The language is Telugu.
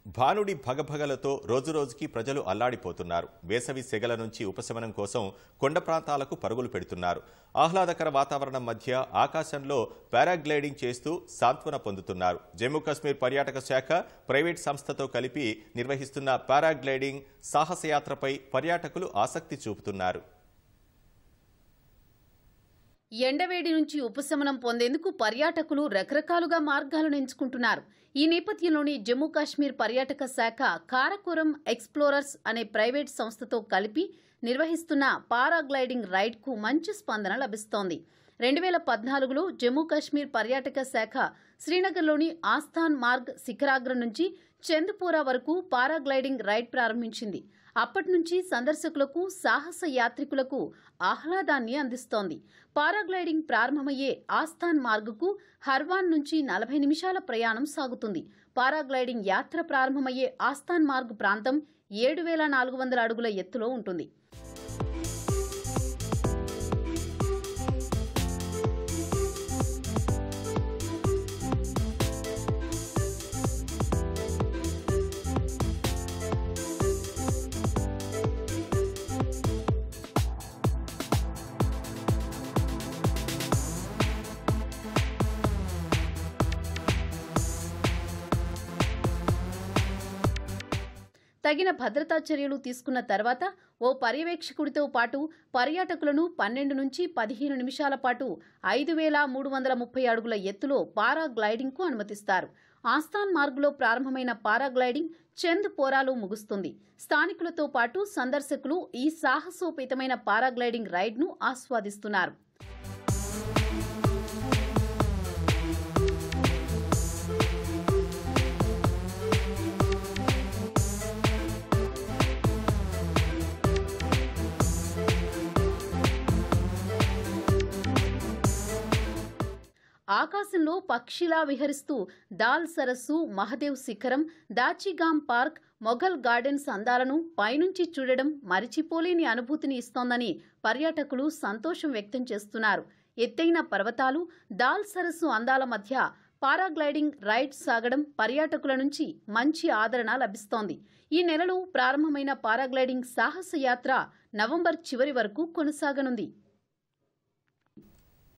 భానుడి భగభగలతో రోజురోజుకి ప్రజలు అల్లాడిపోతున్నారు వేసవి సెగల నుంచి ఉపశమనం కోసం కొండ ప్రాంతాలకు పరుగులు పెడుతున్నారు ఆహ్లాదకర వాతావరణం మధ్య ఆకాశంలో పారాగ్లైడింగ్ చేస్తూ సాంత్వన పొందుతున్నారు జమ్మూ కాశ్మీర్ పర్యాటక శాఖ ప్రైవేట్ సంస్థతో కలిపి నిర్వహిస్తున్న పారాగ్లైడింగ్ సాహసయాత్రపై పర్యాటకులు ఆసక్తి చూపుతున్నారు ఎండవేడి నుంచి ఉపశమనం పొందేందుకు పర్యాటకులు రకరకాలుగా మార్గాలను ఎంచుకుంటున్నారు ఈ నేపథ్యంలోనే జమ్మూ కాశ్మీర్ పర్యాటక శాఖ కారకోరం ఎక్స్ప్లోరర్స్ అనే ప్రైవేట్ సంస్థతో కలిపి నిర్వహిస్తున్న పారాగ్లైడింగ్ రైడ్కు మంచి స్పందన లభిస్తోంది రెండు వేల పద్నాలుగులో జమ్మూ కాశ్మీర్ పర్యాటక శాఖ శ్రీనగర్లోని ఆస్థాన్ మార్గ్ శిఖరాగ్రం నుంచి చంద్పోరా వరకు పారాగ్లైడింగ్ రైడ్ ప్రారంభించింది అప్పటి నుంచి సందర్శకులకు సాహస యాత్రికులకు ఆహ్లాదాన్ని అందిస్తోంది పారాగ్లైడింగ్ ప్రారంభమయ్యే ఆస్థాన్ మార్గుకు హర్వాన్ నుంచి నలభై నిమిషాల ప్రయాణం సాగుతుంది పారాగ్లైడింగ్ యాత్ర ప్రారంభమయ్యే ఆస్థాన్ మార్గ్ ప్రాంతం ఏడు వేల నాలుగు వందల అడుగుల ఎత్తులో ఉంటుంది తగిన భద్రతా చర్యలు తీసుకున్న తర్వాత ఓ పర్యవేక్షకుడితో పాటు పర్యాటకులను పన్నెండు నుంచి పదిహేను నిమిషాల పాటు ఐదు వేల మూడు వందల ముప్పై అడుగుల ఎత్తులో పారాగ్లైడింగ్కు అనుమతిస్తారు ఆస్థాన్ మార్గులో ప్రారంభమైన పారాగ్లైడింగ్ చంద్ పోరాలో ముగుస్తుంది స్థానికులతో పాటు సందర్శకులు ఈ సాహసోపేతమైన పారాగ్లైడింగ్ రైడ్ను ఆస్వాదిస్తున్నారు ఆకాశంలో పక్షిలా విహరిస్తూ దాల్ సరస్సు మహదేవ్ శిఖరం దాచిగామ్ పార్క్ మొఘల్ గార్డెన్స్ అందాలను పైనుంచి చూడడం మరిచిపోలేని అనుభూతిని ఇస్తోందని పర్యాటకులు సంతోషం వ్యక్తం చేస్తున్నారు ఎత్తైన పర్వతాలు దాల్ సరస్సు అందాల మధ్య పారాగ్లైడింగ్ రైడ్ సాగడం పర్యాటకుల నుంచి మంచి ఆదరణ లభిస్తోంది ఈ నెలలో ప్రారంభమైన పారాగ్లైడింగ్ సాహస యాత్ర నవంబర్ చివరి వరకు కొనసాగనుంది